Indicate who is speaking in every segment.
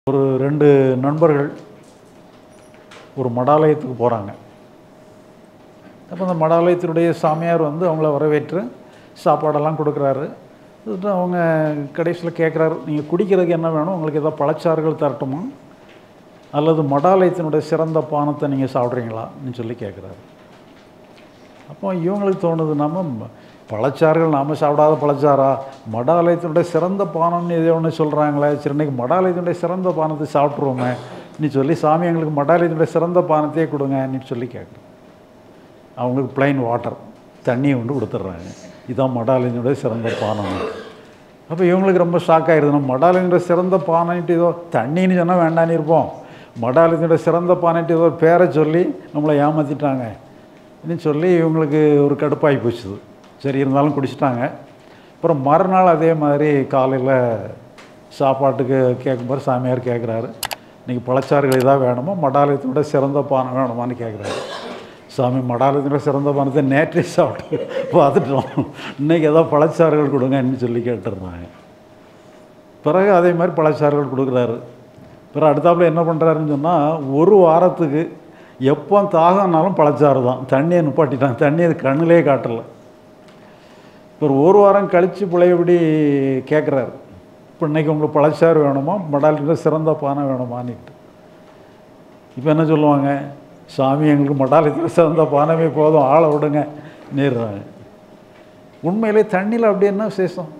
Speaker 1: ஒரு ரெண்டு நண்பர்கள் ஒரு மடாலயத்துக்கு போகிறாங்க அப்போ அந்த மடாலயத்தினுடைய சாமியார் வந்து அவங்கள வரவேற்று சாப்பாடெல்லாம் கொடுக்குறாரு கொடுத்துட்டு அவங்க கடைசியில் கேட்குறாரு நீங்கள் குடிக்கிறதுக்கு என்ன வேணும் உங்களுக்கு ஏதாவது பழச்சாறுகள் தரட்டுமா அல்லது மடாலயத்தினுடைய சிறந்த பானத்தை நீங்கள் சாப்பிட்றீங்களான்னு சொல்லி கேட்குறாரு அப்போ இவங்களுக்கு தோணுது நம்ம பழச்சாறுகள் நாம் சாப்பிடாத பழச்சாரா மடாலயத்தினுடைய சிறந்த பானம்னு எதோ ஒன்று சொல்கிறாங்களே சரி இன்னைக்கு மடாலயத்தினுடைய சிறந்த பானத்தை சாப்பிட்ருவோமே நீ சொல்லி சாமி எங்களுக்கு மடாலயத்தினுடைய சிறந்த பானத்தையே கொடுங்கன்னு சொல்லி கேட்குறேன் அவங்களுக்கு ப்ளைன் வாட்டர் தண்ணியை கொண்டு கொடுத்துட்றாங்க இதான் மடாலயத்தினுடைய சிறந்த பானம் அப்போ இவங்களுக்கு ரொம்ப ஷாக் ஆயிடுது நம்ம மடாலயத்தினுடைய சிறந்த பானைட்டு ஏதோ தண்ணின்னு சொன்னால் வேண்டான்னு இருப்போம் மடாலயத்தினுடைய சிறந்த பானைட்டு ஏதோ பேரை சொல்லி நம்மளை ஏமாற்றிட்டாங்க அப்படின்னு சொல்லி இவங்களுக்கு ஒரு கடுப்பாகி போச்சுது சரி இருந்தாலும் குடிச்சிட்டாங்க அப்புறம் மறுநாள் அதே மாதிரி காலையில் சாப்பாட்டுக்கு கேட்கும்போது சாமியார் கேட்குறாரு இன்றைக்கி பழச்சாறுகள் ஏதாவது வேணுமா மடாலயத்தோட சிறந்த பானம் வேணுமான்னு கேட்குறாரு சாமி மடாலயத்தோட சிறந்த பானத்தை நேற்றே சாப்பிட்டு பார்த்துட்டோம் இன்றைக்கி ஏதாவது பழச்சாறுகள் கொடுங்கன்னு சொல்லி கேட்டுருந்தாங்க பிறகு அதே மாதிரி பழச்சாறுகள் கொடுக்குறாரு பிறகு அடுத்தாப்புல என்ன பண்ணுறாருன்னு சொன்னால் ஒரு வாரத்துக்கு எப்போ தாகம்னாலும் பழச்சாறு தான் தண்ணியை நிப்பாட்டிட்டான் தண்ணி அது கண்ணிலே காட்டலை இப்போ ஒரு வாரம் கழித்து பிள்ளையபடி கேட்குறாரு இப்போ இன்றைக்கி உங்களுக்கு பழச்சாறு வேணுமா மடாலத்தில் சிறந்த பானை வேணுமான்னுட்டு இப்போ என்ன சொல்லுவாங்க சாமி எங்களுக்கு மடாலயத்தில் சிறந்த பானமே போதும் ஆளை விடுங்க நேர்றாங்க உண்மையிலே தண்ணியில் அப்படி என்ன விசேஷம்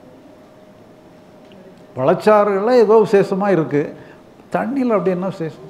Speaker 1: பழச்சாறுகளில் ஏதோ விசேஷமாக இருக்குது தண்ணியில் அப்படி என்ன விசேஷம்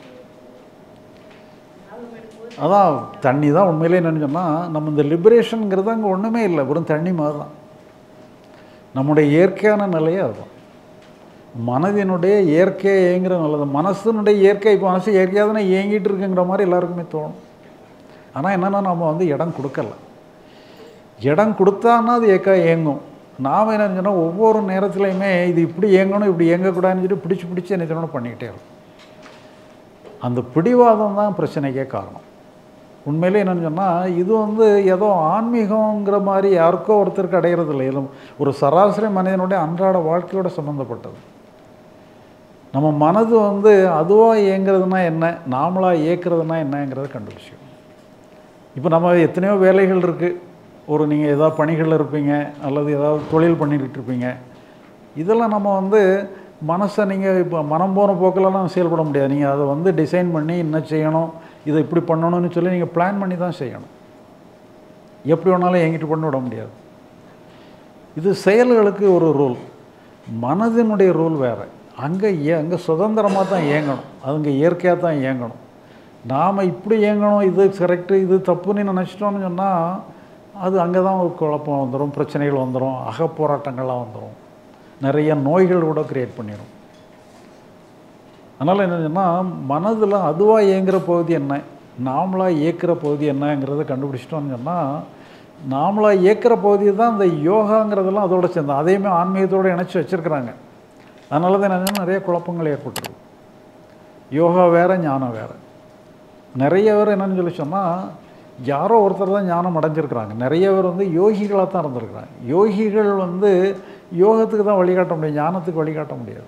Speaker 1: அதான் தண்ணி தான் உண்மையிலே என்னன்னு சொன்னால் நம்ம இந்த லிபரேஷனுங்கிறது அங்கே ஒன்றுமே இல்லை வெறும் தண்ணி மாதிரி தான் நம்முடைய இயற்கையான நிலையே அதுதான் மனதினுடைய இயற்கையை இயங்குற நல்லது மனசினுடைய இயற்கை இப்போ மனசு இயற்கையாக தானே இயங்கிட்டு இருக்குங்கிற மாதிரி எல்லாருக்குமே தோணும் ஆனால் என்னென்னா நம்ம வந்து இடம் கொடுக்கல இடம் கொடுத்தான்னா அது ஏக்கா இயங்கும் நாம் என்ன சொன்னால் ஒவ்வொரு நேரத்துலையுமே இது இப்படி இயங்கணும் இப்படி இயங்கக்கூடாதுன்னு சொல்லி பிடிச்சி பிடிச்சி என்ன சொல்லணும் பண்ணிக்கிட்டே இருக்கும் அந்த பிடிவாதம் தான் பிரச்சனைக்கே காரணம் உண்மையிலே என்னென்னு சொன்னால் இது வந்து ஏதோ ஆன்மீகங்கிற மாதிரி யாருக்கோ ஒருத்தருக்கு அடையிறது இல்லை இது ஒரு சராசரி மனிதனுடைய அன்றாட வாழ்க்கையோட சம்மந்தப்பட்டது நம்ம மனது வந்து அதுவாக இயங்குறதுனா என்ன நாமளாக இயக்கிறதுனா என்னங்கிறத கண்டுபிடிச்சிக்கணும் இப்போ நம்ம எத்தனையோ வேலைகள் இருக்குது ஒரு நீங்கள் ஏதாவது பணிகளில் இருப்பீங்க அல்லது ஏதாவது தொழில் பண்ணிக்கிட்டு இருப்பீங்க இதெல்லாம் நம்ம வந்து மனசை நீங்கள் இப்போ மனம் போன போக்கிலலாம் செயல்பட முடியாது நீங்கள் அதை வந்து டிசைன் பண்ணி என்ன செய்யணும் இதை இப்படி பண்ணணும்னு சொல்லி நீங்கள் பிளான் பண்ணி தான் செய்யணும் எப்படி வேணாலும் எங்கிட்டு பண்ண விட முடியாது இது செயல்களுக்கு ஒரு ரூல் மனதினுடைய ரூல் வேறு அங்கே ஏ அங்கே சுதந்திரமாக தான் இயங்கணும் அதுங்க இயற்கையாக தான் இயங்கணும் நாம் இப்படி இயங்கணும் இது கரெக்டு இது தப்புன்னு நினச்சிட்டோம்னு சொன்னால் அது அங்கே தான் ஒரு குழப்பம் வந்துடும் பிரச்சனைகள் வந்துடும் அகப்போராட்டங்கள்லாம் வந்துடும் நிறைய நோய்கள் கூட க்ரியேட் பண்ணிடும் அதனால் என்னன்னா மனதில் அதுவாக இயங்குகிற பகுதி என்ன நாமளாக இயக்கிற பகுதி என்னங்கிறத கண்டுபிடிச்சிட்டோம்னு சொன்னால் நாமளாக இயக்கிற பகுதி தான் இந்த யோகாங்கிறதெல்லாம் அதோட சேர்ந்து அதையுமே ஆன்மீகத்தோடு இணைச்சி வச்சுருக்கிறாங்க அதனால தான் என்ன நிறைய குழப்பங்கள் ஏற்பட்டுருது யோகா வேறு ஞானம் வேறு நிறைய பேர் என்னன்னு சொல்லி சொன்னால் யாரோ ஒருத்தர் தான் ஞானம் அடைஞ்சிருக்கிறாங்க நிறைய பேர் வந்து யோகிகளாக தான் இருந்திருக்கிறாங்க யோகிகள் வந்து யோகத்துக்கு தான் வழிகாட்ட முடியும் ஞானத்துக்கு வழிகாட்ட முடியாது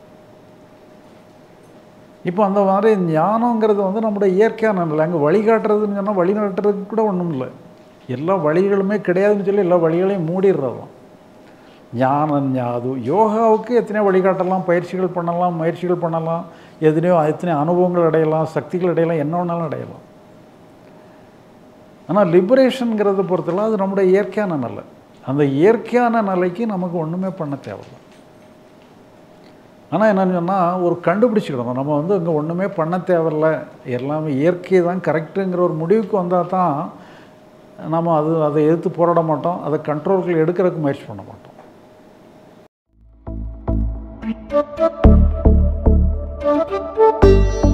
Speaker 1: இப்போ அந்த மாதிரி ஞானங்கிறது வந்து நம்முடைய இயற்கையான நிலை அங்கே வழிகாட்டுறதுன்னு சொன்னால் வழிகாட்டுறதுக்கு கூட ஒன்றும் இல்லை எல்லா வழிகளுமே கிடையாதுன்னு சொல்லி எல்லா வழிகளையும் மூடிடுறதாம் ஞானம் அது யோகாவுக்கு எத்தனையோ வழிகாட்டலாம் பயிற்சிகள் பண்ணலாம் முயற்சிகள் பண்ணலாம் எத்தனையோ எத்தனையோ அனுபவங்கள் அடையலாம் சக்திகள் அடையலாம் என்ன வேணாலும் அடையலாம் ஆனால் லிபரேஷனுங்கிறத பொறுத்தவரை அது நம்முடைய இயற்கையான நிலை அந்த இயற்கையான நிலைக்கு நமக்கு ஒன்றுமே பண்ண தேவையில்லை ஆனால் என்னென்னு சொன்னால் ஒரு கண்டுபிடிச்சிக்கணும் நம்ம வந்து இங்கே ஒன்றுமே பண்ண தேவையில்ல எல்லாமே இயற்கை தான் கரெக்டுங்கிற ஒரு முடிவுக்கு வந்தால் தான் நம்ம அது அதை எதிர்த்து போராட மாட்டோம் அதை கண்ட்ரோல்கள் எடுக்கிறதுக்கு முயற்சி பண்ண மாட்டோம்
Speaker 2: Thank you.